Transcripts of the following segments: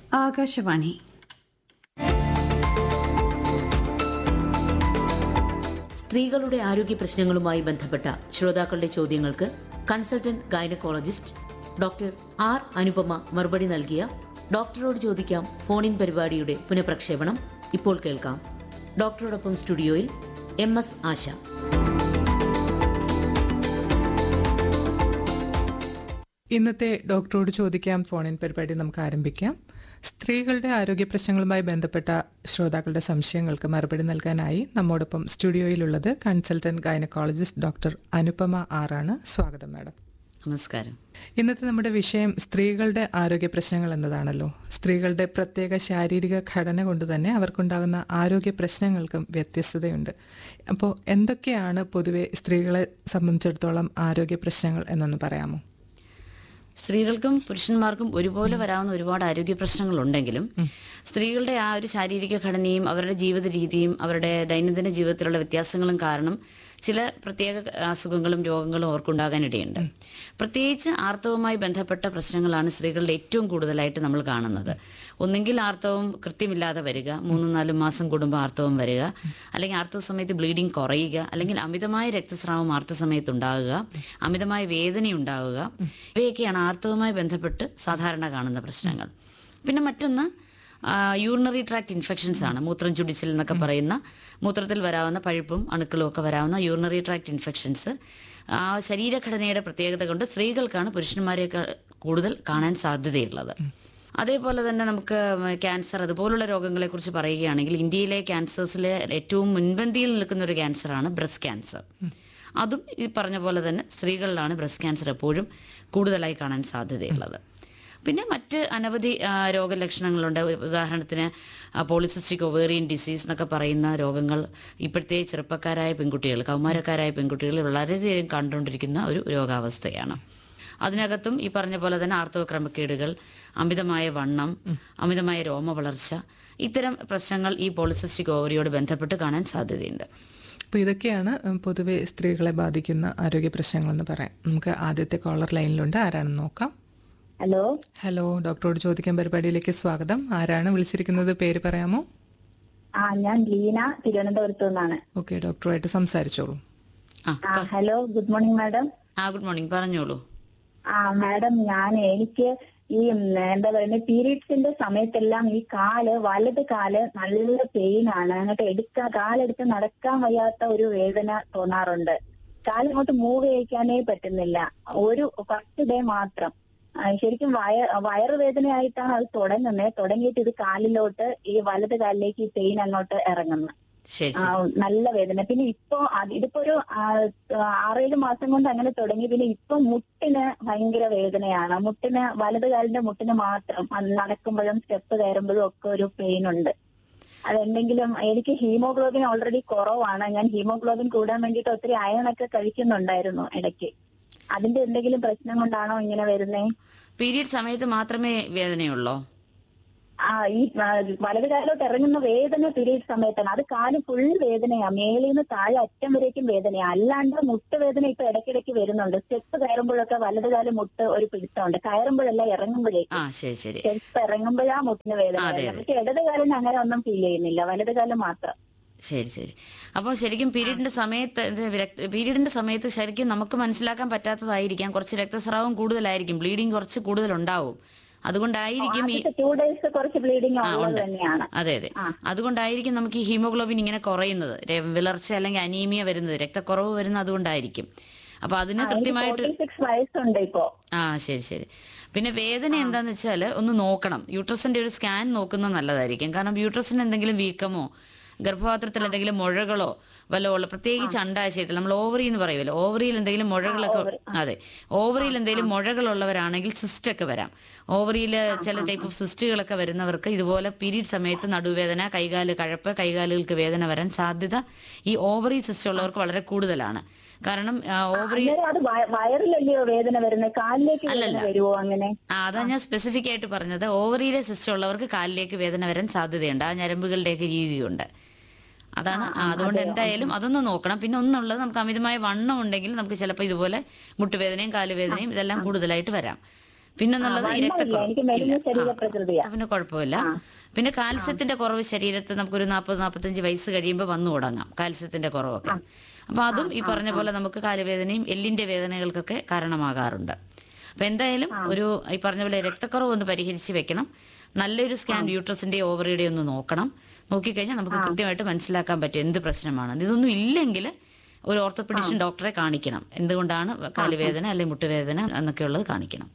ആകാശവാണി സ്ത്രീകളുടെ ആരോഗ്യ പ്രശ്നങ്ങളുമായി ബന്ധപ്പെട്ട ശ്രോതാക്കളുടെ ചോദ്യങ്ങൾക്ക് consultant gynaecologist doctor R Anupama മറുപടി നൽകിയ ഡോക്ടറോട് ചോദിക്കാം ഫോണിൻ പരിപാടിയുടെ പുനഃപ്രക്ഷേപണം ഇപ്പോൾ കേൾക്കാം ഡോക്ടറോടൊപ്പം സ്റ്റുഡിയോയിൽ എം എസ് ആശ ഇന്നത്തെ ഡോക്ടറോട് ചോദിക്കാം ഫോണിൻ പരിപാടി നമുക്ക് ആരംഭിക്കാം സ്ത്രീകളുടെ ആരോഗ്യ പ്രശ്നങ്ങളുമായി ബന്ധപ്പെട്ട ശ്രോതാക്കളുടെ സംശയങ്ങൾക്ക് മറുപടി നൽകാനായി നമ്മോടൊപ്പം സ്റ്റുഡിയോയിലുള്ളത് കൺസൾട്ടന്റ് ഗൈനക്കോളജിസ്റ്റ് ഡോക്ടർ അനുപമ ആറാണ് സ്വാഗതം മാഡം നമസ്കാരം ഇന്നത്തെ നമ്മുടെ വിഷയം സ്ത്രീകളുടെ ആരോഗ്യ പ്രശ്നങ്ങൾ എന്നതാണല്ലോ സ്ത്രീകളുടെ പ്രത്യേക ശാരീരിക ഘടന കൊണ്ട് തന്നെ അവർക്കുണ്ടാകുന്ന ആരോഗ്യ പ്രശ്നങ്ങൾക്കും വ്യത്യസ്തതയുണ്ട് അപ്പോൾ എന്തൊക്കെയാണ് പൊതുവെ സ്ത്രീകളെ സംബന്ധിച്ചിടത്തോളം ആരോഗ്യ പ്രശ്നങ്ങൾ എന്നൊന്ന് പറയാമോ സ്ത്രീകൾക്കും പുരുഷന്മാർക്കും ഒരുപോലെ വരാവുന്ന ഒരുപാട് ആരോഗ്യ പ്രശ്നങ്ങളുണ്ടെങ്കിലും സ്ത്രീകളുടെ ആ ഒരു ശാരീരിക ഘടനയും അവരുടെ ജീവിത രീതിയും അവരുടെ ദൈനംദിന ജീവിതത്തിലുള്ള വ്യത്യാസങ്ങളും കാരണം ചില പ്രത്യേക അസുഖങ്ങളും രോഗങ്ങളും അവർക്കുണ്ടാകാനിടയുണ്ട് പ്രത്യേകിച്ച് ആർത്തവവുമായി ബന്ധപ്പെട്ട പ്രശ്നങ്ങളാണ് സ്ത്രീകളിൽ ഏറ്റവും കൂടുതലായിട്ട് നമ്മൾ കാണുന്നത് ഒന്നെങ്കിൽ ആർത്തവം കൃത്യമില്ലാതെ വരിക മൂന്നും നാലും മാസം കൂടുമ്പോൾ ആർത്തവം വരിക അല്ലെങ്കിൽ ആർത്തവ സമയത്ത് ബ്ലീഡിങ് കുറയുക അല്ലെങ്കിൽ അമിതമായ രക്തസ്രാവം ആർത്തവ സമയത്ത് ഉണ്ടാകുക അമിതമായ വേദന ഉണ്ടാവുക ഇവയൊക്കെയാണ് ആർത്തവവുമായി ബന്ധപ്പെട്ട് സാധാരണ കാണുന്ന പ്രശ്നങ്ങൾ പിന്നെ മറ്റൊന്ന് യൂറിനറി ട്രാക്ട് ഇൻഫെക്ഷൻസ് ആണ് മൂത്രം ചുടിച്ചിൽ എന്നൊക്കെ പറയുന്ന മൂത്രത്തിൽ വരാവുന്ന പഴുപ്പും അണുക്കളും ഒക്കെ വരാവുന്ന യൂറിനറി ട്രാക്ട് ഇൻഫെക്ഷൻസ് ആ ശരീരഘടനയുടെ പ്രത്യേകത കൊണ്ട് സ്ത്രീകൾക്കാണ് പുരുഷന്മാരെക്കാൾ കൂടുതൽ കാണാൻ സാധ്യതയുള്ളത് അതേപോലെ തന്നെ നമുക്ക് ക്യാൻസർ അതുപോലുള്ള രോഗങ്ങളെക്കുറിച്ച് പറയുകയാണെങ്കിൽ ഇന്ത്യയിലെ ക്യാൻസേഴ്സിലെ ഏറ്റവും മുൻപന്തിയിൽ നിൽക്കുന്ന ഒരു ക്യാൻസറാണ് ബ്രസ്റ്റ് ക്യാൻസർ അതും ഈ പറഞ്ഞ പോലെ തന്നെ സ്ത്രീകളിലാണ് ബ്രസ്റ്റ് ക്യാൻസർ എപ്പോഴും കൂടുതലായി കാണാൻ സാധ്യതയുള്ളത് പിന്നെ മറ്റ് അനവധി ആ, രോഗലക്ഷണങ്ങളുണ്ട് ഉദാഹരണത്തിന് പോളിസിസ്റ്റിക് ഒവേറിയൻ ഡിസീസ് എന്നൊക്കെ പറയുന്ന രോഗങ്ങൾ ഇപ്പോഴത്തെ ചെറുപ്പക്കാരായ പെൺകുട്ടികൾ കൗമാരക്കാരായ പെൺകുട്ടികൾ വളരെയധികം കണ്ടുകൊണ്ടിരിക്കുന്ന ഒരു രോഗാവസ്ഥയാണ് അതിനകത്തും ഈ പറഞ്ഞ പോലെ തന്നെ ആർത്തവ ക്രമക്കേടുകൾ അമിതമായ വണ്ണം അമിതമായ രോമ വളർച്ച ഇത്തരം പ്രശ്നങ്ങൾ ഈ പോളിസിസ്റ്റിക് ഓവറിയോട് ബന്ധപ്പെട്ട് കാണാൻ സാധ്യതയുണ്ട് അപ്പോൾ ഇതൊക്കെയാണ് ഉം, പൊതുവെ സ്ത്രീകളെ ബാധിക്കുന്ന ആരോഗ്യ പ്രശ്നങ്ങളെന്ന് പറയാം നമുക്ക് ആദ്യത്തെ കോളർ ലൈനിലുണ്ട് ആരാണെന്ന് നോക്കാം ഹലോ ഹലോ ഡോക്ടറോട് ചോദിക്കാൻ പരിപാടിയിലേക്ക് സ്വാഗതം ആരാണ് വിളിച്ചിരിക്കുന്നത് പേര് പറയാമോ ആ ഞാൻ ലീന തിരുവനന്തപുരത്തു നിന്നാണ് ഓക്കെ ഡോക്ടറുമായിട്ട് സംസാരിച്ചോളൂ ആ ആ ഹലോ ഗുഡ് മോർണിംഗ് മാഡം ആ ഗുഡ് മോർണിംഗ് പറഞ്ഞോളൂ ആ മാഡം ഞാൻ എനിക്ക് ഈ ഉം, എന്താ പറയുന്നത് പീരീഡ്സിന്റെ സമയത്തെല്ലാം ഈ കാല് വലത് കാല് നല്ല പെയിൻ ആണ് അങ്ങോട്ട് എടുക്കാൻ കാലെടുത്ത് നടക്കാൻ വയ്യാത്ത ഒരു വേദന തോന്നാറുണ്ട് കാലങ്ങോട്ട് മൂവ് ചെയ്യിക്കാനേ പറ്റുന്നില്ല ഒരു ഫസ്റ്റ് ഡേ മാത്രം ആ, ശരിക്കും വയ വയറുവേദനയായിട്ടാണ് അത് തുടങ്ങുന്നത് തുടങ്ങിയിട്ട് ഇത് കാലിലോട്ട് ഈ വലത് കാലിലേക്ക് ഈ പെയിൻ അങ്ങോട്ട് ഇറങ്ങുന്നു ശരി ആ, നല്ല വേദന പിന്നെ ഇപ്പൊ അത് ഇതിപ്പോ ഒരു ആ, ആറേഴ് മാസം കൊണ്ട് അങ്ങനെ തുടങ്ങി പിന്നെ ഇപ്പൊ മുട്ടിന് ഭയങ്കര വേദനയാണ് മുട്ടിന് വലത് കാലിന്റെ മുട്ടിന് മാത്രം അത് നടക്കുമ്പോഴും സ്റ്റെപ്പ് കയറുമ്പോഴും ഒക്കെ ഒരു പെയിൻ ഉണ്ട് അതെന്തെങ്കിലും എനിക്ക് ഹീമോഗ്ലോബിൻ ഓൾറെഡി കുറവാണ് ഞാൻ ഹീമോഗ്ലോബിൻ കൂടാൻ വേണ്ടിയിട്ട് ഒത്തിരി അയണൊക്കെ കഴിക്കുന്നുണ്ടായിരുന്നു ഇടയ്ക്ക് അതിന്റെ എന്തെങ്കിലും പ്രശ്നം കൊണ്ടാണോ ഇങ്ങനെ വരുന്നേ പീരീഡ് സമയത്ത് മാത്രമേ വേദനയുള്ളോ ആ ഈ ആ, വലത് കാലിലോട്ട് ഇറങ്ങുന്ന വേദന പീരീഡ് സമയത്താണ് അത് കാല് ഫുൾ വേദനയാ മേളിൽ നിന്ന് താഴെ അറ്റം വരേക്കും വേദനയാ അല്ലാണ്ട് മുട്ട് വേദന ഇപ്പൊ ഇടയ്ക്കിടയ്ക്ക് വരുന്നുണ്ട് സ്റ്റെപ്പ് കയറുമ്പോഴൊക്കെ വലത് കാല് മുട്ട് ഒരു പിടുത്തമുണ്ട് കയറുമ്പോഴല്ല ഇറങ്ങുമ്പോഴേക്കും ആ ശരി ശരി സ്റ്റെപ്പ് ഇറങ്ങുമ്പോഴാ മുട്ടിന് വേദന അതെ, വരുന്നത്. പക്ഷെ ഇടത് കാലിന് അങ്ങനെ ഒന്നും ഫീൽ ചെയ്യുന്നില്ല വലത് കാലം മാത്രം ശരി ശരി അപ്പോൾ ശരിക്കും പീരീഡിന്റെ സമയത്ത് ഇത് രക്ത- പീരീഡിന്റെ സമയത്ത് ശരിക്കും നമുക്ക് മനസ്സിലാക്കാൻ പറ്റാത്തതായിരിക്കാം കുറച്ച് രക്തസ്രാവം കൂടുതലായിരിക്കും ബ്ലീഡിങ് കുറച്ച് കൂടുതലുണ്ടാവും അതുകൊണ്ടായിരിക്കും ഈ ആദ്യത്തെ ടു ഡേയ്സ് കുറച്ച് ബ്ലീഡിങ് ആ, ഉള്ളത് ഉണ്ട്. തന്നെയാണ് അതെ അതെ ആ. അതുകൊണ്ടായിരിക്കും നമുക്ക് ഈ ഹീമോഗ്ലോബിൻ ഇങ്ങനെ കുറയുന്നത് രെ- വിളർച്ച അല്ലെങ്കിൽ അനീമിയ വരുന്നത് രക്തക്കുറവ് വരുന്നത് അതുകൊണ്ടായിരിക്കും അപ്പൊ അതിന് കൃത്യമായിട്ട് ഫോർട്ടി സിക്സ് വയസ്സുണ്ട് ഇപ്പോ ആ ശരി ശരി പിന്നെ വേദന എന്താന്ന് വെച്ചാൽ ഒന്ന് നോക്കണം യൂട്രസിന്റെ ഒരു സ്കാൻ നോക്കുന്നത് നല്ലതായിരിക്കും കാരണം യൂട്രസിന് എന്തെങ്കിലും വീക്കമോ ഗർഭപാത്രത്തിൽ എന്തെങ്കിലും മുഴകളോ വല്ല ഉള്ള പ്രത്യേകിച്ച് അണ്ടാശയത്തിൽ നമ്മൾ ഓവറി എന്ന് പറയുമല്ലോ ഓവറിയിൽ എന്തെങ്കിലും മുഴകളൊക്കെ അതെ ഓവറിയിൽ എന്തെങ്കിലും മുഴകളുള്ളവരാണെങ്കിൽ സിസ്റ്റ് ഒക്കെ വരാം ഓവറിയിൽ ചില ടൈപ്പ് ഓഫ് സിസ്റ്റുകളൊക്കെ വരുന്നവർക്ക് ഇതുപോലെ പീരീഡ് സമയത്ത് നടുവേദന കൈകാല് കഴപ്പ് കൈകാലുകൾക്ക് വേദന വരാൻ സാധ്യത ഈ ഓവറി സിസ്റ്റ് ഉള്ളവർക്ക് വളരെ കൂടുതലാണ് കാരണം ഓവറി അന്നേരം അത് വയ- വയറിലല്ലയോ വേദന വരുന്നത് കാലിലേക്ക് വേദന അല്ലല്ല. വരുവോ അങ്ങനെ ആ അതാ ഞാൻ സ്പെസിഫിക് ആയിട്ട് പറഞ്ഞത് ഓവറിയിലെ സിസ്റ്റം ഉള്ളവർക്ക് കാലിലേക്ക് വേദന വരാൻ സാധ്യതയുണ്ട് ആ ഞരമ്പുകളുടെയൊക്കെ രീതിയുണ്ട് അതാണ് ആ, അതുകൊണ്ട് എന്തായാലും അതൊന്ന് നോക്കണം പിന്നെ ഒന്നുള്ളത് നമുക്ക് അമിതമായ വണ്ണം ഉണ്ടെങ്കിൽ നമുക്ക് ചിലപ്പോൾ ഇതുപോലെ മുട്ടുവേദനയും കാലുവേദനയും ഇതെല്ലാം കൂടുതലായിട്ട് വരാം പിന്നെന്നുള്ളത് ആ, ഈ വണ്ണമില്ല. രക്തക്കുറവ് എനിക്ക് മെലിഞ്ഞ ഇല്ല. ശരീര ആ, പ്രകൃതിയാ. പിന്നെ കുഴപ്പമില്ല പിന്നെ കാൽസ്യത്തിന്റെ കുറവ് ശരീരത്തിൽ നമുക്കൊരു നാൽപ്പത് നാൽപ്പത്തഞ്ച് വയസ്സ് കഴിയുമ്പോൾ വന്നു തുടങ്ങാം കാൽസ്യത്തിന്റെ കുറവൊക്കെ അപ്പൊ അതും ഈ പറഞ്ഞ പോലെ നമുക്ക് കാലുവേദനയും എല്ലിന്റെ വേദനകൾക്കൊക്കെ കാരണമാകാറുണ്ട് അപ്പൊ എന്തായാലും ഒരു ഈ പറഞ്ഞ പോലെ രക്തക്കുറവ് ഒന്ന് പരിഹരിച്ച് വെക്കണം നല്ലൊരു സ്കാൻ യൂട്രസിന്റെ ഓവറിയുടെ ഒന്ന് നോക്കണം നോക്കിക്കഴിഞ്ഞാൽ നമുക്ക് കൃത്യമായിട്ട് മനസ്സിലാക്കാൻ പറ്റും എന്ത് പ്രശ്നമാണ് ഇതൊന്നും ഇല്ലെങ്കിൽ ഒരു ഓർത്തോപെഡിഷ്യൻ ഡോക്ടറെ കാണിക്കണം എന്തുകൊണ്ടാണ് കാലുവേദന അല്ലെങ്കിൽ മുട്ടുവേദന എന്നൊക്കെയുള്ളത് കാണിക്കണം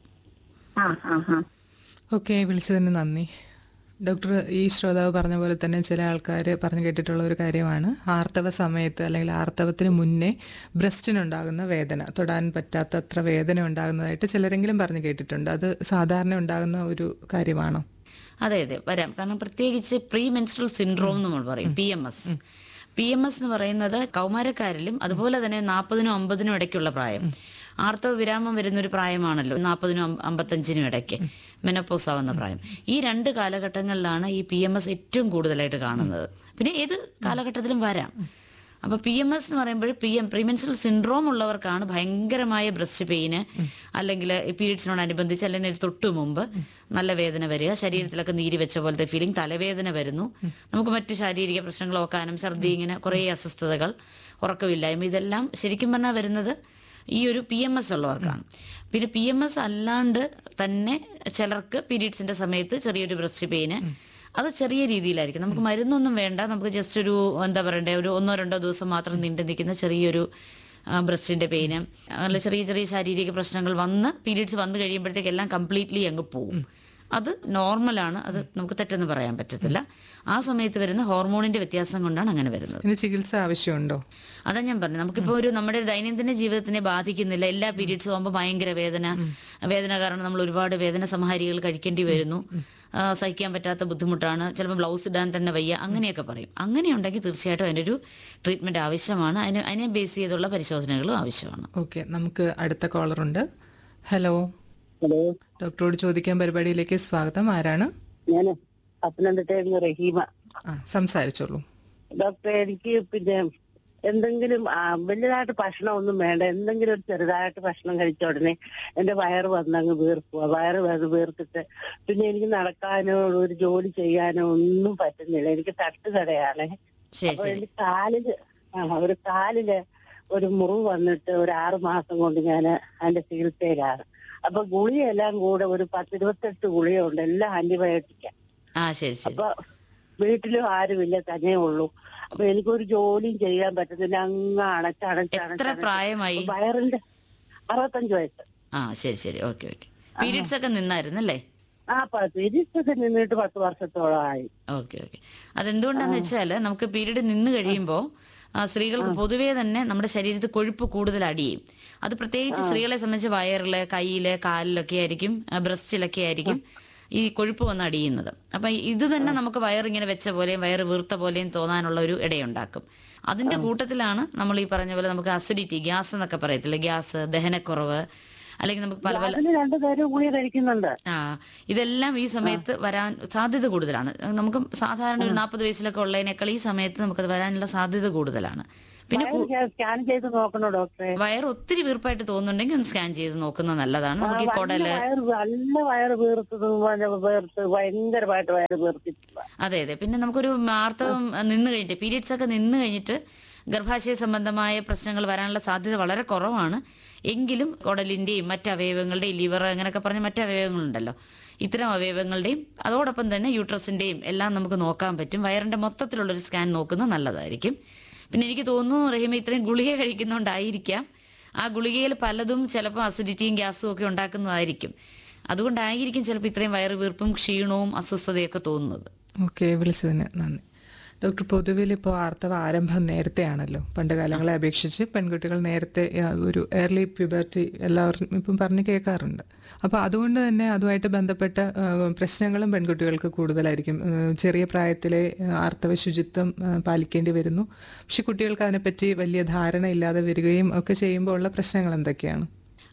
ആ ആ ആ ഓക്കെ വിളിച്ചതിന് നന്ദി ഡോക്ടർ ഈ ശ്രോതാവ് പറഞ്ഞ പോലെ തന്നെ ചില ആൾക്കാർ പറഞ്ഞു കേട്ടിട്ടുള്ള ഒരു കാര്യമാണ് ആർത്തവ സമയത്ത് അല്ലെങ്കിൽ ആർത്തവത്തിന് മുന്നേ ബ്രസ്റ്റിനുണ്ടാകുന്ന വേദന തൊടാൻ പറ്റാത്തത്ര വേദന ഉണ്ടാകുന്നതായിട്ട് ചിലരെങ്കിലും പറഞ്ഞു കേട്ടിട്ടുണ്ട് അത് സാധാരണ ഉണ്ടാകുന്ന ഒരു കാര്യമാണോ അതെ അതെ വരാം കാരണം പ്രത്യേകിച്ച് പ്രീ മെൻസ്ട്രൽ സിൻഡ്രോം എന്ന് നമ്മൾ പറയും P M S P M S എന്ന് പറയുന്നത് കൗമാരക്കാരിലും അതുപോലെ തന്നെ നാൽപ്പതിനും അമ്പതിനും ഇടയ്ക്കുള്ള പ്രായം ആർത്തവ വിരാമം വരുന്ന ഒരു പ്രായമാണല്ലോ നാൽപ്പതിനും അമ്പത്തഞ്ചിനും ഇടയ്ക്ക് മെനപ്പോസ് ആവുന്ന പ്രായം ഈ രണ്ട് കാലഘട്ടങ്ങളിലാണ് ഈ പി എം എസ് ഏറ്റവും കൂടുതലായിട്ട് കാണുന്നത് പിന്നെ ഏത് കാലഘട്ടത്തിലും വരാം അപ്പൊ പി എം എസ് എന്ന് പറയുമ്പോൾ പി എം പ്രീമെൻസ്ട്രൽ സിൻഡ്രോം ഉള്ളവർക്കാണ് ഭയങ്കരമായ ബ്രസ്റ്റ് പെയിന് അല്ലെങ്കിൽ പീരീഡ്സിനോടനുബന്ധിച്ച് അല്ലെങ്കിൽ തൊട്ടു മുമ്പ് നല്ല വേദന വരിക ശരീരത്തിലൊക്കെ നീരി വെച്ച പോലത്തെ ഫീലിംഗ് തലവേദന വരുന്നു നമുക്ക് മറ്റ് ശാരീരിക പ്രശ്നങ്ങൾ ഓക്കാനും ഛർദി ഇങ്ങനെ കുറേ അസ്വസ്ഥതകൾ ഉറക്കമില്ലായ്മ ഇതെല്ലാം ശരിക്കും പറഞ്ഞാൽ വരുന്നത് ഈ ഒരു പി എം എസ് ഉള്ളവർക്കാണ് പിന്നെ പി എം എസ് അല്ലാണ്ട് തന്നെ ചിലർക്ക് പീരീഡ്സിന്റെ സമയത്ത് ചെറിയൊരു ബ്രസ്റ്റ് പെയിന് അത് ചെറിയ രീതിയിലായിരിക്കും നമുക്ക് മരുന്നൊന്നും വേണ്ട നമുക്ക് ജസ്റ്റ് ഒരു എന്താ പറയണ്ടേ ഒരു ഒന്നോ രണ്ടോ ദിവസം മാത്രം നീണ്ടു നിൽക്കുന്ന ചെറിയൊരു ബ്രസ്റ്റിന്റെ പെയിന് അങ്ങനെ ചെറിയ ചെറിയ ശാരീരിക പ്രശ്നങ്ങൾ വന്ന് പീരീഡ്സ് വന്നു കഴിയുമ്പോഴത്തേക്ക് എല്ലാം കംപ്ലീറ്റ്ലി അങ്ങ് പോവും അത് നോർമലാണ് അത് നമുക്ക് തെറ്റെന്ന് പറയാൻ പറ്റത്തില്ല ആ സമയത്ത് വരുന്ന ഹോർമോണിന്റെ വ്യത്യാസം കൊണ്ടാണ് അങ്ങനെ വരുന്നത് ഇതിന് ചികിത്സ ആവശ്യമുണ്ടോ അതാ ഞാൻ പറഞ്ഞു നമുക്കിപ്പോ ഒരു നമ്മുടെ ദൈനംദിന ജീവിതത്തിനെ ബാധിക്കുന്നില്ല എല്ലാ പീരീഡ്സും ആകുമ്പോൾ ഭയങ്കര വേദന വേദന കാരണം നമ്മൾ ഒരുപാട് വേദന സംഹാരികൾ കഴിക്കേണ്ടി വരുന്നു ആ, സഹിക്കാൻ പറ്റാത്ത ബുദ്ധിമുട്ടാണ് ചിലപ്പോൾ ബ്ലൗസ് ഇടാൻ തന്നെ വയ്യ അങ്ങനെയൊക്കെ പറയും അങ്ങനെയുണ്ടെങ്കിൽ തീർച്ചയായിട്ടും അതിനൊരു ട്രീറ്റ്മെന്റ് ആവശ്യമാണ് അതിന് അതിനെ ബേസ് ചെയ്തുള്ള പരിശോധനകളും ആവശ്യമാണ് ഓക്കെ നമുക്ക് അടുത്ത കോളറുണ്ട് ഹലോ ഹലോ ഡോക്ടറോട് ചോദിക്കാൻ പരിപാടിയിലേക്ക് സ്വാഗതം ആരാണ് ഞാൻ പത്തനംതിട്ടയിൽ റഹീമ ആ സംസാരിച്ചോളൂ ഡോക്ടറെ എനിക്ക് പിന്നെ എന്തെങ്കിലും ആ, വലുതായിട്ട് ഭക്ഷണം ഒന്നും വേണ്ട എന്തെങ്കിലും ഒരു ചെറുതായിട്ട് ഭക്ഷണം കഴിച്ച ഉടനെ എന്റെ വയറ് വന്നങ്ങ് വീർക്കുക വയറ് വന്ന് വീർത്തിട്ട് പിന്നെ എനിക്ക് നടക്കാനോ ഒരു ജോലി ചെയ്യാനോ ഒന്നും പറ്റുന്നില്ല എനിക്ക് തട്ടുകടയാണ് ശരി അപ്പൊ ശരി എനിക്ക് കാലില് ആ ഒരു കാലില് ഒരു മുറിവ് വന്നിട്ട് ഒരു ആറ് മാസം കൊണ്ട് ഞാൻ അതിന്റെ ചികിത്സയിലാണ് അപ്പൊ ഗുളിയെല്ലാം കൂടെ ഒരു പത്തിരുപത്തെട്ട് ഗുളിയുണ്ട് എല്ലാം ആന്റിബയോട്ടിക്കാ ആ ശരി ശരി അപ്പൊ വീട്ടിലും ആരുമില്ല തന്നെ ഉള്ളൂ അപ്പൊ എനിക്കൊരു ജോലിയും ചെയ്യാൻ പറ്റുന്നില്ല അങ്ങ് അണച്ചണച്ച് എത്ര അണച്ചണച്ച് പ്രായമായി അപ്പൊ വയറിന്റെ അറുപത്തഞ്ച് വയസ്സ് ആ ശരി ശരി ഓക്കെ ഓക്കെ പീരീഡ്സ് ഒക്കെ നിന്നായിരുന്നല്ലേ ആ തിരിച്ചൊക്കെ നിന്നിട്ട് പത്ത് വർഷത്തോളമായി ഓക്കെ ഓക്കെ അതെന്തുകൊണ്ടാന്ന് വെച്ചാല് നമുക്ക് പീരീഡ് നിന്ന് കഴിയുമ്പോൾ സ്ത്രീകൾക്ക് പൊതുവേ തന്നെ നമ്മുടെ ശരീരത്തിൽ കൊഴുപ്പ് കൂടുതൽ അടിയും അത് പ്രത്യേകിച്ച് സ്ത്രീകളെ സംബന്ധിച്ച് വയറില് കയ്യില് കാലിലൊക്കെ ആയിരിക്കും ബ്രസ്റ്റിലൊക്കെ ആയിരിക്കും ഈ കൊഴുപ്പ് വന്ന് അടിയുന്നത് അപ്പൊ ഇത് തന്നെ നമുക്ക് വയറിങ്ങനെ വെച്ച പോലെയും വയറ് വീർത്ത പോലെയും തോന്നാനുള്ള ഒരു ഇടയുണ്ടാക്കും അതിന്റെ കൂട്ടത്തിലാണ് നമ്മൾ ഈ പറഞ്ഞ പോലെ നമുക്ക് അസിഡിറ്റി ഗ്യാസ് എന്നൊക്കെ പറയത്തില്ലേ ഗ്യാസ് ദഹനക്കുറവ് അല്ലെങ്കിൽ നമുക്ക് പല പല അതിന് രണ്ടു പേരും ഗുളിക കഴിക്കുന്നുണ്ട് ആ ഇതെല്ലാം ഈ സമയത്ത് വരാൻ സാധ്യത കൂടുതലാണ് നമുക്ക് സാധാരണ ഒരു നാൽപ്പത് വയസ്സിലൊക്കെ ഉള്ളതിനേക്കാൾ ഈ സമയത്ത് നമുക്കത് വരാനുള്ള സാധ്യത കൂടുതലാണ് പിന്നെ കു- സ്കാൻ ചെയ്ത് നോക്കണോ ഡോക്ടറെ വയർ ഒത്തിരി വീർപ്പായിട്ട് തോന്നുന്നുണ്ടെങ്കിൽ ഒന്ന് സ്കാൻ ചെയ്ത് നോക്കുന്നത് നല്ലതാണ് നമുക്ക് ഈ നല്ല കുടല് വയറ് നല്ല വയറ് വീർത്തത് വീർത്ത് ഭയങ്കരമായിട്ട് വയറ് വീർത്തിട്ടുള്ള അതെ അതെ പിന്നെ നമുക്കൊരു ആർത്തവം നിന്ന് കഴിഞ്ഞിട്ട് പീരിയഡ്സ് ഒക്കെ നിന്ന് കഴിഞ്ഞിട്ട് ഗർഭാശയ സംബന്ധമായ പ്രശ്നങ്ങൾ വരാനുള്ള സാധ്യത വളരെ കുറവാണ് എങ്കിലും കുടലിന്റെയും മറ്റ് അവയവങ്ങളുടെയും ലിവർ അങ്ങനെയൊക്കെ പറഞ്ഞ മറ്റ് അവയവങ്ങളുണ്ടല്ലോ ഇത്തരം അവയവങ്ങളുടെയും അതോടൊപ്പം തന്നെ യൂട്രസിന്റെയും എല്ലാം നമുക്ക് നോക്കാൻ പറ്റും വയറിന്റെ മൊത്തത്തിലുള്ള ഒരു സ്കാൻ നോക്കുന്നത് നല്ലതായിരിക്കും പിന്നെ എനിക്ക് തോന്നുന്നു റഹീമ ഇത്രയും ഗുളിക കഴിക്കുന്നതുകൊണ്ടായിരിക്കാം ആ ഗുളികയിൽ പലതും ചിലപ്പോൾ അസിഡിറ്റിയും ഗ്യാസും ഒക്കെ ഉണ്ടാക്കുന്നതായിരിക്കും അതുകൊണ്ടായിരിക്കും ചിലപ്പോൾ ഇത്രയും വയറ് വീർപ്പും ക്ഷീണവും അസ്വസ്ഥതയൊക്കെ തോന്നുന്നത് ഓക്കെ വിളിച്ചതിന് നന്ദി ഡോക്ടർ പൊതുവിൽ ഇപ്പോൾ ആർത്തവ ആരംഭം നേരത്തെയാണല്ലോ പണ്ട് കാലങ്ങളെ അപേക്ഷിച്ച് പെൺകുട്ടികൾ നേരത്തെ ആ, ഒരു ഏർലി പ്യൂബർട്ടി എല്ലാവരും ഇപ്പം പറഞ്ഞ് കേൾക്കാറുണ്ട് അപ്പോൾ അതുകൊണ്ട് തന്നെ അതുമായിട്ട് ബന്ധപ്പെട്ട ആ, പ്രശ്നങ്ങളും പെൺകുട്ടികൾക്ക് കൂടുതലായിരിക്കും ആ, ചെറിയ പ്രായത്തിലെ ആ, ആർത്തവ ശുചിത്വം ആ, പാലിക്കേണ്ടി വരുന്നു പക്ഷെ കുട്ടികൾക്ക് അതിനെപ്പറ്റി വലിയ ധാരണ ഇല്ലാതെ വരികയും ഒക്കെ ചെയ്യുമ്പോൾ ഉള്ള പ്രശ്നങ്ങൾ എന്തൊക്കെയാണ്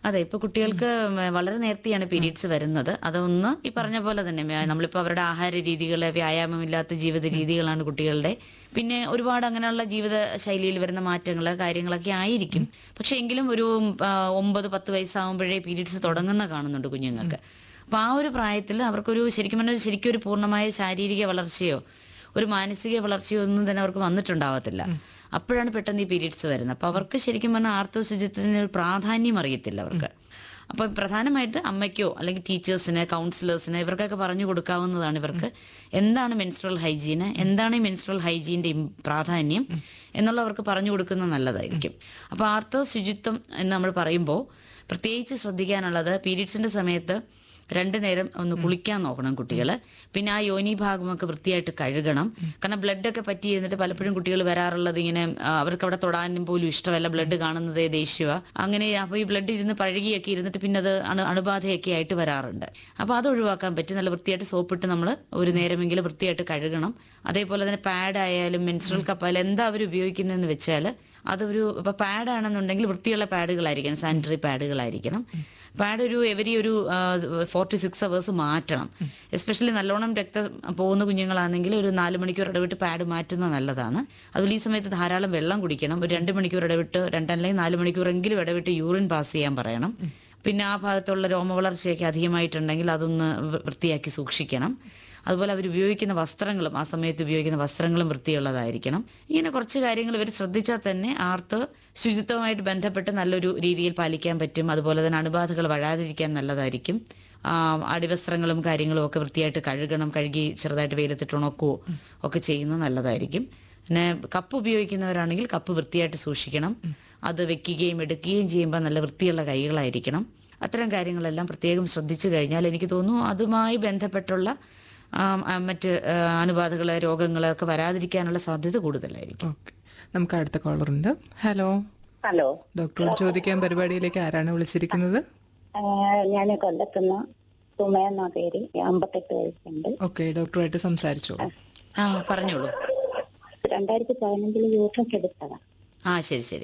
അതെ ഇപ്പൊ കുട്ടികൾക്ക് വളരെ നേരത്തെയാണ് പീരീഡ്സ് വരുന്നത് അതൊന്ന് ഈ പറഞ്ഞ പോലെ തന്നെ വ്യ- നമ്മളിപ്പോ അവരുടെ ആഹാര രീതികള് വ്യായാമമില്ലാത്ത ജീവിത രീതികളാണ് കുട്ടികളുടെ പിന്നെ ഒരുപാട് അങ്ങനെയുള്ള ജീവിത ശൈലിയിൽ വരുന്ന മാറ്റങ്ങൾ കാര്യങ്ങളൊക്കെ ആയിരിക്കും പക്ഷെ എങ്കിലും ഒരു ആ, ഒമ്പത് പത്ത് വയസ്സാകുമ്പോഴേ പീരീഡ്സ് തുടങ്ങുന്ന കാണുന്നുണ്ട് കുഞ്ഞുങ്ങൾക്ക് അപ്പൊ ആ ഒരു പ്രായത്തിൽ അവർക്കൊരു ശരിക്കും പറഞ്ഞാൽ ശരിക്കും ഒരു പൂർണ്ണമായ ശാരീരിക വളർച്ചയോ ഒരു മാനസിക വളർച്ചയോ ഒന്നും തന്നെ അവർക്ക് വന്നിട്ടുണ്ടാവത്തില്ല അപ്പോഴാണ് പെട്ടെന്ന് ഈ പീരീഡ്സ് വരുന്നത് അപ്പൊ അവർക്ക് ശരിക്കും പറഞ്ഞാൽ ആർത്തവ ശുചിത്വത്തിന് ഒരു പ്രാധാന്യം അറിയത്തില്ല അവർക്ക് അപ്പൊ പ്രധാനമായിട്ട് അമ്മയ്ക്കോ അല്ലെങ്കിൽ ടീച്ചേഴ്സിന് കൗൺസിലേഴ്സിന് ഇവർക്കൊക്കെ പറഞ്ഞു കൊടുക്കാവുന്നതാണ് ഇവർക്ക് എന്താണ് മെൻസ്ട്രൽ ഹൈജീന് എന്താണ് ഈ മെൻസ്ട്രൽ ഹൈജീന്റെ ഇം- പ്രാധാന്യം എന്നുള്ളവർക്ക് പറഞ്ഞു കൊടുക്കുന്നത് നല്ലതായിരിക്കും അപ്പൊ ആർത്തവ ശുചിത്വം എന്ന് നമ്മൾ പറയുമ്പോൾ പ്രത്യേകിച്ച് ശ്രദ്ധിക്കാനുള്ളത് പീരീഡ്സിന്റെ സമയത്ത് രണ്ടു നേരം ഒന്ന് കുളിക്കാൻ നോക്കണം കുട്ടികൾ പിന്നെ ആ യോനി ഭാഗമൊക്കെ വൃത്തിയായിട്ട് കഴുകണം കാരണം ബ്ലഡ് ഒക്കെ പറ്റി ഇരുന്നിട്ട് പലപ്പോഴും കുട്ടികൾ വരാറുള്ളത് ഇങ്ങനെ ആ, അവർക്ക് അവിടെ തൊടാനും പോലും ഇഷ്ടമല്ല ബ്ലഡ് കാണുന്നതേ ദേഷ്യവ അങ്ങനെ അപ്പൊ ഈ ബ്ലഡ് ഇരുന്ന് പഴകിയൊക്കെ ഇരുന്നിട്ട് പിന്നെ അത് അണു അണുബാധയൊക്കെ ആയിട്ട് വരാറുണ്ട് അപ്പൊ അത് ഒഴിവാക്കാൻ പറ്റും നല്ല വൃത്തിയായിട്ട് സോപ്പിട്ട് നമ്മൾ ഒരു നേരമെങ്കിലും വൃത്തിയായിട്ട് കഴുകണം അതേപോലെ തന്നെ പാഡ് ആയാലും മെൻസ്ട്രൽ കപ്പായാലും എന്താ അവർ ഉപയോഗിക്കുന്നതെന്ന് വെച്ചാൽ അതൊരു ഇപ്പൊ പാഡ് ആണെന്നുണ്ടെങ്കിൽ വൃത്തിയുള്ള പാഡുകളായിരിക്കണം സാനിറ്ററി പാഡുകളായിരിക്കണം പാഡ് ഒരു എവരി ഒരു ഫോർ ടു സിക്സ് അവേഴ്സ് മാറ്റണം എസ്പെഷ്യലി നല്ലോണം രക്തം പോകുന്ന കുഞ്ഞുങ്ങളാണെങ്കിൽ ഒരു നാല് മണിക്കൂർ ഇടവിട്ട് പാഡ് മാറ്റുന്നത് നല്ലതാണ് അതുപോലെ ഈ സമയത്ത് ധാരാളം വെള്ളം കുടിക്കണം ഒരു രണ്ട് മണിക്കൂർ ഇടവിട്ട് രണ്ടല്ലെങ്കിൽ നാല് മണിക്കൂറെങ്കിലും ഇടവിട്ട് യൂറിൻ പാസ് ചെയ്യാൻ പറയണം പിന്നെ ആ ഭാഗത്തുള്ള രോമവളർച്ചയൊക്കെ അധികമായിട്ടുണ്ടെങ്കിൽ അതൊന്ന് വൃ- വൃത്തിയാക്കി സൂക്ഷിക്കണം അതുപോലെ അവർ ഉപയോഗിക്കുന്ന വസ്ത്രങ്ങളും ആ സമയത്ത് ഉപയോഗിക്കുന്ന വസ്ത്രങ്ങളും വൃത്തിയുള്ളതായിരിക്കണം ഇങ്ങനെ കുറച്ച് കാര്യങ്ങൾ ഇവർ ശ്രദ്ധിച്ചാൽ തന്നെ ആർത്ത് ശുചിത്വമായിട്ട് ബന്ധപ്പെട്ട് നല്ലൊരു രീതിയിൽ പാലിക്കാൻ പറ്റും അതുപോലെ തന്നെ അണുബാധകൾ വരാതിരിക്കാൻ നല്ലതായിരിക്കും ആ, അടിവസ്ത്രങ്ങളും കാര്യങ്ങളും ഒക്കെ വൃത്തിയായിട്ട് കഴുകണം കഴുകി ചെറുതായിട്ട് വെയിലത്തിട്ട് ഉണക്കുകയോ ഒക്കെ ചെയ്യുന്നത് നല്ലതായിരിക്കും പിന്നെ കപ്പ് ഉപയോഗിക്കുന്നവരാണെങ്കിൽ കപ്പ് വൃത്തിയായിട്ട് സൂക്ഷിക്കണം അത് വെക്കുകയും എടുക്കുകയും ചെയ്യുമ്പോൾ നല്ല വൃത്തിയുള്ള കൈകളായിരിക്കണം അത്തരം കാര്യങ്ങളെല്ലാം പ്രത്യേകം ശ്രദ്ധിച്ചു കഴിഞ്ഞാൽ എനിക്ക് തോന്നുന്നു അതുമായി ബന്ധപ്പെട്ടുള്ള ആ, ആ, മറ്റ് ആ, അണുബാധകള് രോഗങ്ങള് ഒക്കെ വരാതിരിക്കാനുള്ള സാധ്യത കൂടുതലായിരിക്കും ഓക്കെ നമുക്ക് അടുത്ത കോളർ ഉണ്ട് ഹലോ ഹലോ ഡോക്ടറോട് ചോദിക്കാൻ പരിപാടിയിലേക്ക് ആരാണ് വിളിച്ചിരിക്കുന്നത് ഞാൻ കൊല്ലത്തുനിന്ന് സുമയെന്ന പേര് അമ്പത്തെട്ട് വയസ്സുണ്ട് ഓക്കെ ഡോക്ടറുമായിട്ട് സംസാരിച്ചോളൂ ആ പറഞ്ഞോളൂ രണ്ടായിരത്തി പതിനഞ്ചില് യൂട്രസ് എടുത്തതാ ആ ശരി ശരി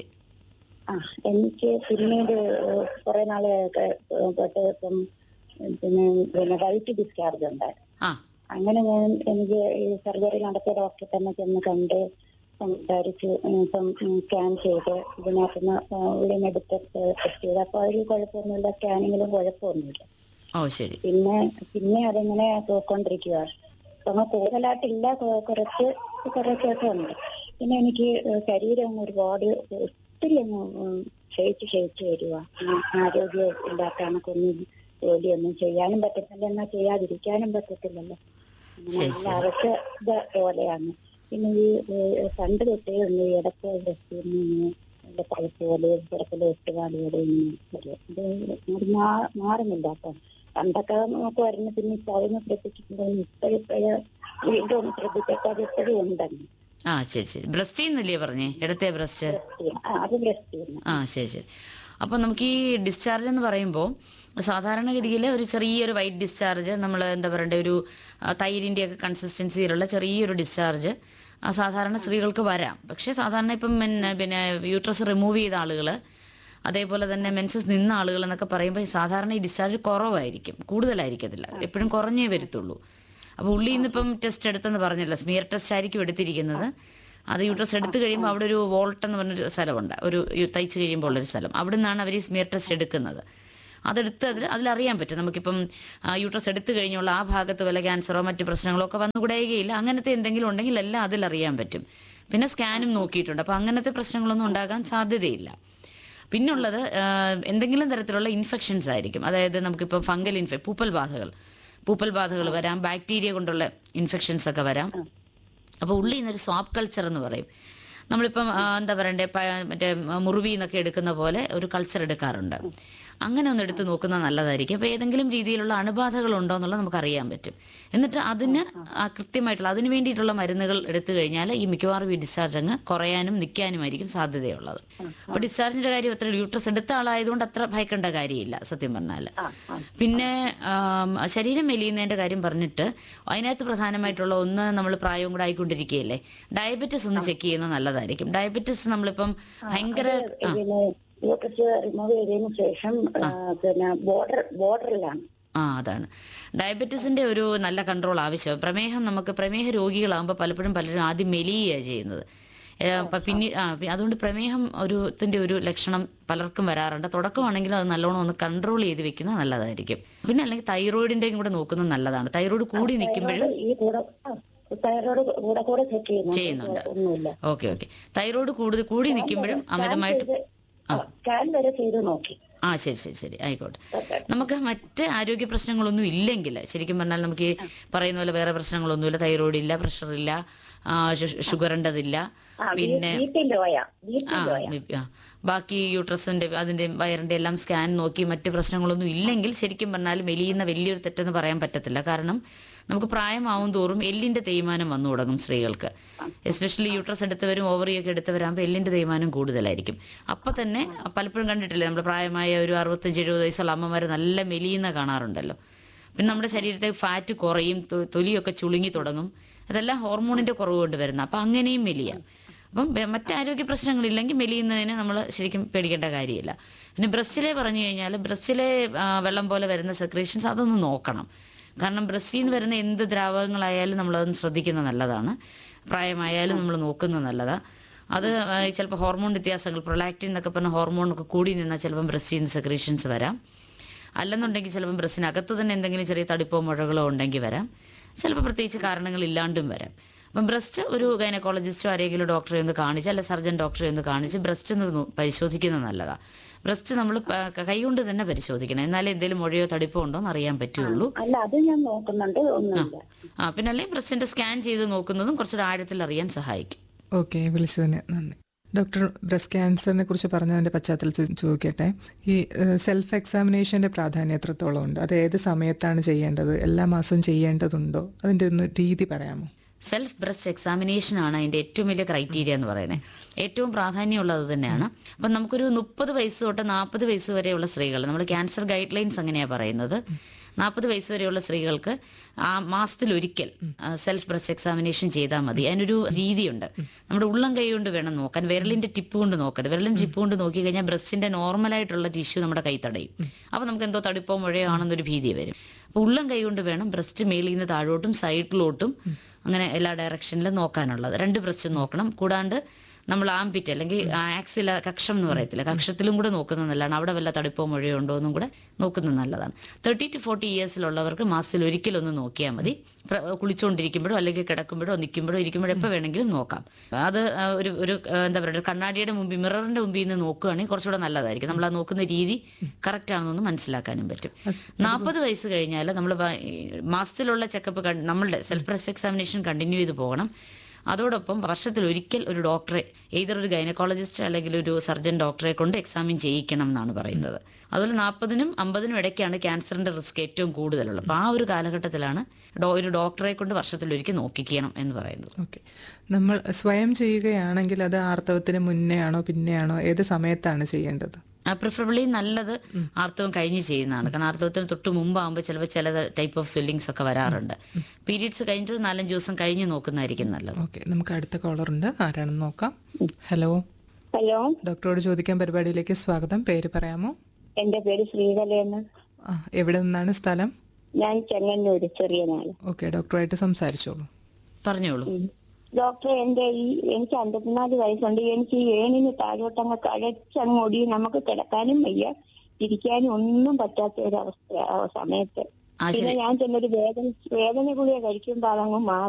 ആ എനിക്ക് പിന്നീട് കുറെ നാള് തൊട്ട് ഇപ്പം പിന്നെ പിന്നെ വൈറ്റ് ഡിസ്ചാർജ് ഉണ്ടായി ആ അങ്ങനെ ഞാൻ എനിക്ക് ഈ സർജറി നടത്തിയ ഡോക്ടറെ തന്നെ ചെന്ന് കണ്ട് സംസാരിച്ച് ഇപ്പം സ്കാൻ ചെയ്ത് ഇതിനകത്തുനിന്ന് ഉള്ളിനെടുത്ത് ടെസ്റ്റ് ചെയ്ത് അപ്പൊ അതിൽ കുഴപ്പമൊന്നുമില്ല സ്കാനിങ്ങിലും കുഴപ്പമൊന്നുമില്ല ഓ ശരി പിന്നെ പിന്നെ അതിങ്ങനെ പോയിക്കൊണ്ടിരിക്കുക അപ്പൊ കൂടുതലായിട്ടില്ല കൊ- കുറച്ച് കുറച്ചൊക്കെ ഉണ്ട് പിന്നെ എനിക്ക് ശരീരം അങ്ങ് ഒരുപാട് ഒത്തിരി അങ്ങ് ഉം ക്ഷയിച്ച് ക്ഷയിച്ച് വരിക ആരോഗ്യം ഇല്ലാത്ത കണക്കൊന്നും ജോലിയൊന്നും ചെയ്യാനും പറ്റത്തില്ല എന്നാൽ ചെയ്യാതിരിക്കാനും പറ്റത്തില്ലല്ലോ ശരി, നല്ല അവശത പോലെയാണ് പിന്നെ ഈ ഏഹ്, പണ്ട് തൊട്ടേ ഒന്ന് ഈ ഇടയ്ക്ക് ബ്രസ്റ്റിന് പഴുപ്പ് പോലെ പുറത്തിലെ ഒട്ടുപാട് പോലെ ഇങ്ങനെ വരും. ഇത് അത് മാ- മാറുന്നില്ല അപ്പം പണ്ടൊക്കെ നമുക്ക് വരുന്ന പിന്നെ ഇപ്പൊ അതൊന്നും ശ്രദ്ധിച്ചിട്ടുണ്ടെങ്കിൽ ഇപ്പോഴിപ്പോഴ് വീണ്ടും ഒന്ന് ശ്രദ്ധിച്ചപ്പോൾ അത് എപ്പോഴും ഉണ്ടെന്ന് ആ ശരി ശരി ബ്രസ്റ്റ് എന്നല്ലേ പറഞ്ഞേ ഇടത്തെ ബ്രസ്റ്റ് ആ അത് ബ്രസ്റ്റ് ചെയ്യുന്നു ആ ശരി ശരി അപ്പോൾ നമുക്ക് ഈ ഡിസ്ചാർജ് എന്ന് പറയുമ്പോൾ സാധാരണഗതിയിൽ ഒരു ചെറിയൊരു വൈറ്റ് ഡിസ്ചാർജ് നമ്മൾ എന്താ പറയണ്ടേ ഒരു ആ, തൈരിൻ്റെ ഒക്കെ കൺസിസ്റ്റൻസിയിലുള്ള ചെറിയൊരു ഡിസ്ചാർജ് ആ, സാധാരണ സ്ത്രീകൾക്ക് വരാം പക്ഷേ സാധാരണ ഇപ്പം മെൻ- പിന്നെ യൂട്രസ് റിമൂവ് ചെയ്ത ആളുകൾ അതേപോലെ തന്നെ മെൻസസ് നിന്ന ആളുകൾ എന്നൊക്കെ പറയുമ്പോൾ സാധാരണ ഈ ഡിസ്ചാർജ് കുറവായിരിക്കും കൂടുതലായിരിക്കത്തില്ല എപ്പോഴും കുറഞ്ഞേ വരത്തുള്ളൂ അപ്പോൾ ഉള്ളിൽ നിന്ന് ഇപ്പം ടെസ്റ്റ് എടുത്തെന്ന് പറഞ്ഞല്ലോ സ്മിയർ ടെസ്റ്റ് ആയിരിക്കും എടുത്തിരിക്കുന്നത് അത് യൂട്രസ് എടുത്തു കഴിയുമ്പോൾ അവിടെ ഒരു വോൾട്ട് എന്ന് പറഞ്ഞൊരു സ്ഥലമുണ്ട് ഒരു യു- തയ്ച്ച് കഴിയുമ്പോൾ ഉള്ളൊരു സ്ഥലം അവിടെ നിന്നാണ് അവർ ഈ സ്മിയർ ടെസ്റ്റ് എടുക്കുന്നത് അതെടുത്ത് അതിൽ അതിലറിയാൻ പറ്റും നമുക്കിപ്പം ആ, യൂട്രസ് എടുത്തു കഴിഞ്ഞുള്ള ആ ഭാഗത്ത് വല്ല ക്യാൻസറോ മറ്റു പ്രശ്നങ്ങളോ ഒക്കെ വന്നുകൂടെയുകയില്ല അങ്ങനത്തെ എന്തെങ്കിലും ഉണ്ടെങ്കിൽ എല്ലാം അതിലറിയാൻ പറ്റും പിന്നെ സ്കാനും നോക്കിയിട്ടുണ്ട് അപ്പോൾ അങ്ങനത്തെ പ്രശ്നങ്ങളൊന്നും ഉണ്ടാകാൻ സാധ്യതയില്ല പിന്നുള്ളത് ആ, എന്തെങ്കിലും തരത്തിലുള്ള ഇൻഫെക്ഷൻസ് ആയിരിക്കും അതായത് നമുക്കിപ്പോൾ ഫംഗൽ ഇൻഫെ പൂപ്പൽ ബാധകൾ പൂപ്പൽ ബാധകൾ വരാം ബാക്ടീരിയ കൊണ്ടുള്ള ഇൻഫെക്ഷൻസ് ഒക്കെ വരാം അപ്പോൾ ഉള്ളിൽ നിന്നൊരു സ്വാപ്പ് കൾച്ചർ എന്ന് പറയും നമ്മളിപ്പം ആ, എന്താ പറയണ്ടേ പ- മറ്റേ മുറിവി എന്നൊക്കെ എടുക്കുന്ന പോലെ ഒരു കൾച്ചർ എടുക്കാറുണ്ട് അങ്ങനെ ഒന്ന് എടുത്ത് നോക്കുന്നത് നല്ലതായിരിക്കും അപ്പോൾ ഏതെങ്കിലും രീതിയിലുള്ള അണുബാധകൾ ഉണ്ടോ എന്നുള്ളത് നമുക്ക് അറിയാൻ പറ്റും എന്നിട്ട് അതിന് ആ കൃത്യമായിട്ടുള്ള അതിന് വേണ്ടിയിട്ടുള്ള മരുന്നുകൾ എടുത്തു കഴിഞ്ഞാൽ ഈ മിക്കവാറും ഈ ഡിസ്ചാർജ് അങ്ങ് കുറയാനും നിൽക്കാനുമായിരിക്കും സാധ്യതയുള്ളത് അപ്പോൾ ഡിസ്ചാർജിന്റെ കാര്യം അത്ര യൂട്രസ് എടുത്ത ആളായതുകൊണ്ട് അത്ര ഭയക്കേണ്ട കാര്യമില്ല സത്യം പറഞ്ഞാൽ പിന്നെ ആം, ശരീരം മെലിയുന്നതിന്റെ കാര്യം പറഞ്ഞിട്ട് അതിനകത്ത് പ്രധാനമായിട്ടുള്ള ഒന്ന് നമ്മൾ പ്രായവും കൂടെ ആയിക്കൊണ്ടിരിക്കുകയല്ലേ ഡയബറ്റിസ് ഒന്ന് ചെക്ക് ചെയ്യുന്നത് നല്ലതായിരിക്കും ഡയബറ്റിസ് നമ്മളിപ്പം ഭയങ്കര ആ ഇതിന് യൂട്രസ് റിമൂവ് ചെയ്തതിനു ശേഷം ആ, പിന്നെ ബോർഡർ ബോർഡറിലാണ് ആ അതാണ് ഡയബറ്റീസിന്റെ ഒരു നല്ല കൺട്രോൾ ആവശ്യമാണ് പ്രമേഹം നമുക്ക് പ്രമേഹ രോഗികളാകുമ്പോൾ പലപ്പോഴും പലരും ആദ്യം മെലിയുകയാണ് ചെയ്യുന്നത് ഏ, അപ്പൊ പിന്നെ ആ പി- അതുകൊണ്ട് പ്രമേഹം ഒരു ത്തിന്റെ ഒരു ലക്ഷണം പലർക്കും വരാറുണ്ട് തുടക്കമാണെങ്കിലും അത് നല്ലോണം ഒന്ന് കൺട്രോൾ ചെയ്ത് വെക്കുന്നത് നല്ലതായിരിക്കും പിന്നെ അല്ലെങ്കിൽ തൈറോയിഡിന്റെയും കൂടെ നോക്കുന്നത് നല്ലതാണ് തൈറോയിഡ് കൂടി നിൽക്കുമ്പോഴും ഈ കൂടെ തൈറോയ്ഡ് കൂടെ കൂടെ ചെക്ക് ചെയ്യുന്നു ചെയ്യുന്നുണ്ട്. ഒന്നുമില്ല ഓക്കെ ഓക്കെ തൈറോയിഡ് കൂടുതൽ കൂടി നിൽക്കുമ്പോഴും അമിതമായിട്ട് സ്കാൻ വരെ ചെയ്ത് നോക്കി ആ ശരി ശരി ശരി ആയിക്കോട്ടെ നമുക്ക് മറ്റ് ആരോഗ്യ പ്രശ്നങ്ങളൊന്നും ഇല്ലെങ്കിൽ ശരിക്കും പറഞ്ഞാൽ നമുക്ക് ഈ പറയുന്ന പോലെ വേറെ പ്രശ്നങ്ങളൊന്നുമില്ല തൈറോയിഡ് ഇല്ല പ്രഷർ ഇല്ല ആ, ഷു- ഷുഗറിൻ്റെതില്ല പിന്നെ ബി ലോയ ബി ആ ലോയ ബി- ആ. ബാക്കി യൂട്രസിന്റെ അതിന്റെ വയറിന്റെ എല്ലാം സ്കാൻ നോക്കി മറ്റ് പ്രശ്നങ്ങളൊന്നും ഇല്ലെങ്കിൽ ശരിക്കും പറഞ്ഞാൽ മെലിയുന്ന വലിയൊരു തെറ്റെന്ന് പറയാൻ പറ്റത്തില്ല കാരണം നമുക്ക് പ്രായമാവും തോറും എല്ലിന്റെ തേയ്മാനം വന്നു തുടങ്ങും സ്ത്രീകൾക്ക് എസ്പെഷ്യലി യൂട്രസ് എടുത്തവരും ഓവറിയൊക്കെ എടുത്തവരാകുമ്പോൾ എല്ലിന്റെ തേയ്മാനം കൂടുതലായിരിക്കും അപ്പൊ തന്നെ പലപ്പോഴും കണ്ടിട്ടില്ലേ നമ്മൾ പ്രായമായ ഒരു അറുപത്തഞ്ച് എഴുപത് വയസ്സുള്ള അമ്മമാർ നല്ല മെലിയുന്ന കാണാറുണ്ടല്ലോ പിന്നെ നമ്മുടെ ശരീരത്തെ ഫാറ്റ് കുറയും തൊ- തൊലിയൊക്കെ ചുളുങ്ങി തുടങ്ങും അതെല്ലാം ഹോർമോണിന്റെ കുറവ് കൊണ്ട് വരുന്ന അപ്പൊ അങ്ങനെയും മെലിയാം അപ്പം വെ- മറ്റ് ആരോഗ്യ പ്രശ്നങ്ങളില്ലെങ്കിൽ മെലിയുന്നതിന് നമ്മൾ ശരിക്കും പേടിക്കേണ്ട കാര്യമില്ല പിന്നെ ബ്രസ്റ്റിലെ പറഞ്ഞു കഴിഞ്ഞാൽ ബ്രസ്റ്റിലെ ആ, വെള്ളം പോലെ വരുന്ന സെക്രേഷൻസ് അതൊന്ന് നോക്കണം കാരണം ബ്രസ്റ്റിൽ നിന്ന് വരുന്ന എന്ത് ദ്രാവകങ്ങളായാലും നമ്മളതൊന്ന് ശ്രദ്ധിക്കുന്നത് നല്ലതാണ് പ്രായമായാലും നമ്മൾ നോക്കുന്നത് നല്ലതാണ് അത് ചിലപ്പോൾ ഹോർമോൺ വ്യത്യാസങ്ങൾ പ്രൊലാക്റ്റിൻ എന്നൊക്കെ പറഞ്ഞ ഹോർമോൺ ഒക്കെ കൂടി നിന്നാൽ ചിലപ്പം ബ്രസ്റ്റിൽ നിന്ന് സെക്രീഷൻസ് വരാം അല്ലെന്നുണ്ടെങ്കിൽ ചിലപ്പം ബ്രസ്റ്റിനകത്ത് തന്നെ എന്തെങ്കിലും ചെറിയ തടിപ്പോ മുഴകളോ ഉണ്ടെങ്കിൽ വരാം ചിലപ്പോൾ പ്രത്യേകിച്ച് കാരണങ്ങളില്ലാണ്ടും വരാം അപ്പം ബ്രസ്റ്റ് ഒരു ഗൈനക്കോളജിസ്റ്റോ ആരെങ്കിലും ഡോക്ടറെ ഒന്ന് കാണിച്ച് അല്ല സർജൻ ഡോക്ടറെ ഒന്ന് കാണിച്ച് ബ്രസ്റ്റ് ഒന്ന് നോ- പരിശോധിക്കുന്നത് നല്ലതാണ് ബ്രസ്റ്റ് നമ്മൾ കൈകൊണ്ട് തന്നെ പരിശോധിക്കണം എന്നാലേ എന്തെങ്കിലും മുഴയോ തടിപ്പോ ഉണ്ടോ എന്ന് അറിയാൻ പറ്റുള്ളൂ അല്ല അത് ഞാൻ നോക്കുന്നുണ്ട് ഒന്നുമില്ല ആ പിന്നെ അല്ലെങ്കിൽ ബ്രസ്റ്റിന്റെ സ്കാൻ ചെയ്ത് നോക്കുന്നതും കുറച്ചുകൂടെ ആഴത്തിൽ അറിയാൻ സഹായിക്കും ഓക്കെ വിളിച്ചതിന് നന്ദി ഡോക്ടർ ബ്രസ്റ്റ് ക്യാൻസറിനെ കുറിച്ച് പറഞ്ഞതിന്റെ പശ്ചാത്തലത്തിൽ ചോദിക്കട്ടെ ഈ സെൽഫ് എക്സാമിനേഷന്റെ പ്രാധാന്യം എത്രത്തോളം ഉണ്ട് അത് ഏത് സമയത്താണ് ചെയ്യേണ്ടത് എല്ലാ മാസവും ചെയ്യേണ്ടതുണ്ടോ അതിന്റെ ഒന്ന് രീതി പറയാമോ സെൽഫ് ബ്രസ്റ്റ് എക്സാമിനേഷൻ ആണ് അതിന്റെ ഏറ്റവും വലിയ ക്രൈറ്റീരിയ എന്ന് പറയുന്നത് ഏറ്റവും പ്രാധാന്യമുള്ളത് തന്നെയാണ് അപ്പം നമുക്കൊരു മുപ്പത് വയസ്സ് തൊട്ട് നാൽപ്പത് വയസ്സ് വരെയുള്ള സ്ത്രീകൾ നമ്മൾ ക്യാൻസർ ഗൈഡ് ലൈൻസ് അങ്ങനെയാണ് പറയുന്നത് നാൽപ്പത് വയസ്സ് വരെയുള്ള സ്ത്രീകൾക്ക് ആ മാസത്തിലൊരിക്കൽ സെൽഫ് ബ്രസ്റ്റ് എക്സാമിനേഷൻ ചെയ്താൽ മതി അതിനൊരു രീതിയുണ്ട് നമ്മുടെ ഉള്ളം കൈ കൊണ്ട് വേണം നോക്കാൻ വിരലിന്റെ ടിപ്പ് കൊണ്ട് നോക്കരുത് വിരലിന്റെ ടിപ്പ് കൊണ്ട് നോക്കി കഴിഞ്ഞാൽ ബ്രസ്റ്റിന്റെ നോർമലായിട്ടുള്ള ടിഷ്യൂ നമ്മുടെ കൈ തടയും അപ്പൊ നമുക്ക് എന്തോ തടിപ്പോ മുഴയോ ആണെന്നൊരു ഭീതി വരും അപ്പൊ ഉള്ളം കൈ കൊണ്ട് വേണം ബ്രസ്റ്റ് മേലിൽ നിന്ന് താഴോട്ടും സൈഡിലോട്ടും അങ്ങനെ എല്ലാ ഡയറക്ഷനിലും നോക്കാനുള്ളത് രണ്ട് ബ്രസ്റ്റ് നോക്കണം കൂടാണ്ട് നമ്മൾ ആംപിറ്റ് അല്ലെങ്കിൽ ആക്സില കക്ഷം എന്ന് പറയത്തില്ല കക്ഷത്തിലും കൂടെ നോക്കുന്നത് നല്ലതാണ് അവിടെ വല്ല തടിപ്പോ മുഴയോ ഉണ്ടോ എന്നും കൂടെ നോക്കുന്നത് നല്ലതാണ് തേർട്ടി ടു ഫോർട്ടി ഇയേഴ്സിലുള്ളവർക്ക് മാസത്തിൽ ഒരിക്കലൊന്ന് നോക്കിയാൽ മതി പ്ര- കുളിച്ചുകൊണ്ടിരിക്കുമ്പോഴോ അല്ലെങ്കിൽ കിടക്കുമ്പോഴോ നിൽക്കുമ്പോഴോ ഇരിക്കുമ്പോഴോ എപ്പോൾ വേണമെങ്കിലും നോക്കാം അത് ആ, ഒരു ഒരു ആ, എന്താ പറയുക ഒരു കണ്ണാടിയുടെ മുമ്പിൽ മിററിന്റെ മുമ്പിൽ നിന്ന് നോക്കുകയാണെങ്കിൽ കുറച്ചുകൂടെ നല്ലതായിരിക്കും നമ്മൾ ആ നോക്കുന്ന രീതി കറക്റ്റ് ആണെന്നൊന്ന് മനസ്സിലാക്കാനും പറ്റും നാൽപ്പത് വയസ്സ് കഴിഞ്ഞാൽ നമ്മൾ മാസത്തിലുള്ള ചെക്കപ്പ് നമ്മളുടെ സെൽഫ് ബ്രസ്റ്റ് എക്സാമിനേഷൻ കണ്ടിന്യൂ ചെയ്ത് പോകണം അതോടൊപ്പം വർഷത്തിൽ ഒരിക്കൽ ഒരു ഡോക്ടറെ ഏതൊരു ഒരു ഗൈനക്കോളജിസ്റ്റ് അല്ലെങ്കിൽ ഒരു സർജൻ ഡോക്ടറെ കൊണ്ട് എക്സാമിൻ ചെയ്യിക്കണം എന്നാണ് പറയുന്നത് അതുപോലെ നാൽപ്പതിനും അമ്പതിനും ഇടയ്ക്കാണ് ക്യാൻസറിന്റെ റിസ്ക് ഏറ്റവും കൂടുതലുള്ളത് അപ്പോൾ ആ ഒരു കാലഘട്ടത്തിലാണ് ഡോ- ഒരു ഡോക്ടറെ കൊണ്ട് വർഷത്തിൽ ഒരിക്കൽ നോക്കിക്കണം എന്ന് പറയുന്നത് ഓക്കെ നമ്മൾ സ്വയം ചെയ്യുകയാണെങ്കിൽ അത് ആർത്തവത്തിന് മുന്നേ ആണോ പിന്നെയാണോ ഏത് സമയത്താണ് ചെയ്യേണ്ടത് പ്രിഫറബിളി നല്ലത് ആർത്തവം കഴിഞ്ഞ് ചെയ്യുന്നതാണ് കാരണം ആർത്തവത്തിന് തൊട്ട് മുമ്പാകുമ്പോൾ ചിലപ്പോൾ ചില ടൈപ്പ് ഓഫ് സ്വെല്ലിങ്സ് ഒക്കെ വരാറുണ്ട് പീരീഡ്സ് കഴിഞ്ഞിട്ട് ഒരു നാലഞ്ച് ദിവസം കഴിഞ്ഞ് നോക്കുന്നതായിരിക്കും നല്ലത് ഓക്കെ നമുക്ക് അടുത്ത കോളർ ഉണ്ട് ആരാണെന്ന് നോക്കാം ഹലോ ഹലോ ഡോക്ടറോട് ചോദിക്കാൻ പരിപാടിയിലേക്ക് സ്വാഗതം പേര് പറയാമോ എന്റെ പേര് ശ്രീകലയെന്ന് ആ എവിടെ നിന്നാണ് സ്ഥലം ഞാൻ ചെങ്ങന്നൂര് ചെറിയ നാള് ഓക്കെ ഡോക്ടറുമായിട്ട് സംസാരിച്ചോളൂ പറഞ്ഞോളൂ ഡോക്ടർ എന്റെ ഈ എനിക്ക് അമ്പത്തിനാല് വയസ്സുണ്ട് എനിക്ക് ഈ ഏണിന് താഴോട്ടങ്ങ് കഴച്ചങ്ങ് ഒടി നമുക്ക് കിടക്കാനും വയ്യ ഇരിക്കാനും ഒന്നും പറ്റാത്ത ഒരു അവസ്ഥ ആ സമയത്ത് ആ പിന്നെ ശരി ഞാൻ ചെന്നൊരു വേദന വേദന ഗുളിക കഴിക്കുമ്പോൾ അതങ്ങ് മാറും